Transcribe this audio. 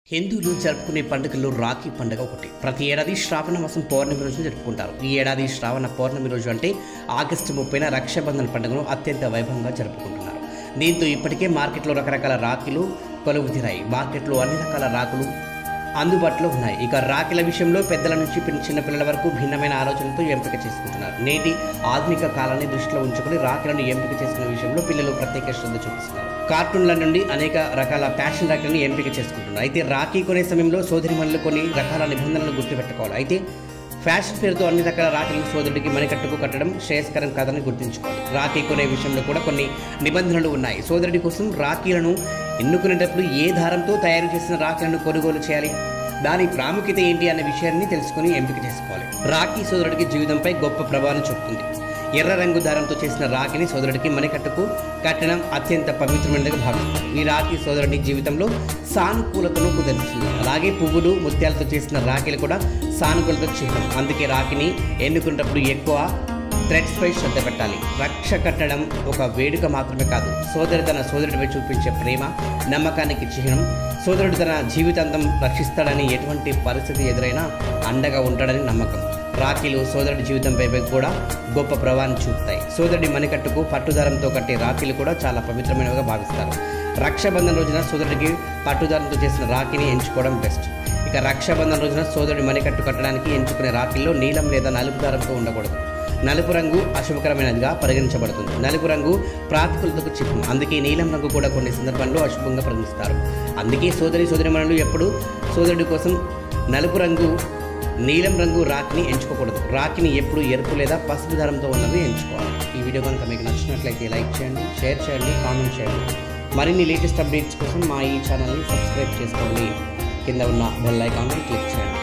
హిందువులు జరుపుకునే పండుగల్లో రాఖీ పండుగ ఒకటి ప్రతి ఏడాది శ్రావణ మాసం పౌర్ణమి రోజున జరుపుకుంటారు ఈ ఏడాది శ్రావణ పౌర్ణమి రోజు అంటే ఆగస్టు ముప్పైన రక్షాబంధన్ పండుగను అత్యంత వైభవంగా జరుపుకుంటున్నారు దీంతో ఇప్పటికే మార్కెట్లో రకరకాల రాఖీలు కొలువు తీరాయి మార్కెట్లో అన్ని రకాల రాకులు అందుబాటులో ఉన్నాయి ఇక రాఖీల విషయంలో పెద్దల నుంచి పిన్- చిన్నపిల్లల వరకు భిన్నమైన ఆలోచనలతో ఎంపిక చేసుకుంటున్నారు నేటి ఆధునిక కాలాన్ని దృష్టిలో ఉంచుకుని రాఖీలను ఎంపిక చేసుకునే విషయంలో పిల్లలు ప్రత్యేక శ్రద్ధ చూపిస్తున్నారు కార్టూన్ల నుండి అనేక రకాల ఫ్యాషన్ రాఖీలను ఎంపిక చేసుకుంటున్నారు అయితే రాఖీ కొనే సమయంలో సోదరిమణులు కొన్ని రకాల నిబంధనలు గుర్తుపెట్టుకోవాలి అయితే ఫ్యాషన్ పేరుతో అన్ని రకాల రాఖీలను సోదరుడికి మణికట్టుకు కట్టడం శ్రేయస్కరం కాదని గుర్తుంచుకోవాలి రాఖీ కొనే విషయంలో కూడా కొన్ని నిబంధనలు ఉన్నాయి సోదరుడి కోసం రాఖీలను ఎన్నుకునేటప్పుడు ఏ దారంతో తయారు చేసిన రాఖీలను కొనుగోలు చేయాలి దాని ప్రాముఖ్యత ఏంటి అనే విషయాన్ని తెలుసుకుని ఎంపిక చేసుకోవాలి రాఖీ సోదరుడికి జీవితంపై గొప్ప ప్రభావం చూపుతుంది ఎర్ర రంగు దారంతో చేసిన రాఖీని సోదరుడికి మణికట్టుకు కట్టడం అత్యంత పవిత్రమైనదిగా భావిస్తారు ఈ రాఖీ సోదరుడి జీవితంలో సానుకూలతను కుదిరిస్తుంది అలాగే పువ్వులు ముత్యాలతో చేసిన రాఖీలు కూడా సానుకూలత చిహ్నం అందుకే రాఖీని ఎన్నుకునేటప్పుడు ఎక్కువ థ్రెడ్స్ పై శ్రద్ధ పెట్టాలి రక్ష కట్టడం ఒక వేడుక మాత్రమే కాదు సోదరుడు తన సోదరుడిపై చూపించే ప్రేమ నమ్మకానికి చిహ్నం సోదరుడు తన జీవితాంతం రక్షిస్తాడని ఎటువంటి పరిస్థితి ఎదురైనా అండగా ఉంటాడని నమ్మకం రాఖీలు సోదరుడి జీవితంపై కూడా గొప్ప ప్రభావాన్ని చూపుతాయి సోదరుడి మణికట్టుకు పట్టుదారంతో కట్టే రాఖీలు కూడా చాలా పవిత్రమైనవిగా భావిస్తారు రక్షాబంధన్ రోజున సోదరుడికి పట్టుదారంతో చేసిన రాఖీని ఎంచుకోవడం బెస్ట్ ఇక రక్షాబంధన్ రోజున సోదరుడి మణికట్టు కట్టడానికి ఎంచుకునే రాఖీల్లో నీలం లేదా నలుపు దారంతో ఉండకూడదు నలుపు రంగు అశుభకరమైనదిగా పరిగణించబడుతుంది నలుపు రంగు ప్రాతికూలతకు చిహ్నం అందుకే నీలం రంగు కూడా కొన్ని సందర్భాల్లో అశుభంగా పరిగణిస్తారు అందుకే సోదరి సోదరిమణులు ఎప్పుడు సోదరుడి కోసం నలుపు రంగు నీలం రంగు రాఖీని ఎంచుకోకూడదు రాఖీని ఎప్పుడు ఎరుపు లేదా పసుపు దారంతో ఉన్నవి ఎంచుకోవాలి ఈ వీడియో కనుక మీకు నచ్చినట్లయితే లైక్ చేయండి షేర్ చేయండి కామెంట్ చేయండి మరిన్ని లేటెస్ట్ అప్డేట్స్ కోసం మా ఈ ఛానల్ని సబ్స్క్రైబ్ చేసుకోండి కింద ఉన్న బెల్ ఐకాన్ని క్లిక్ చేయండి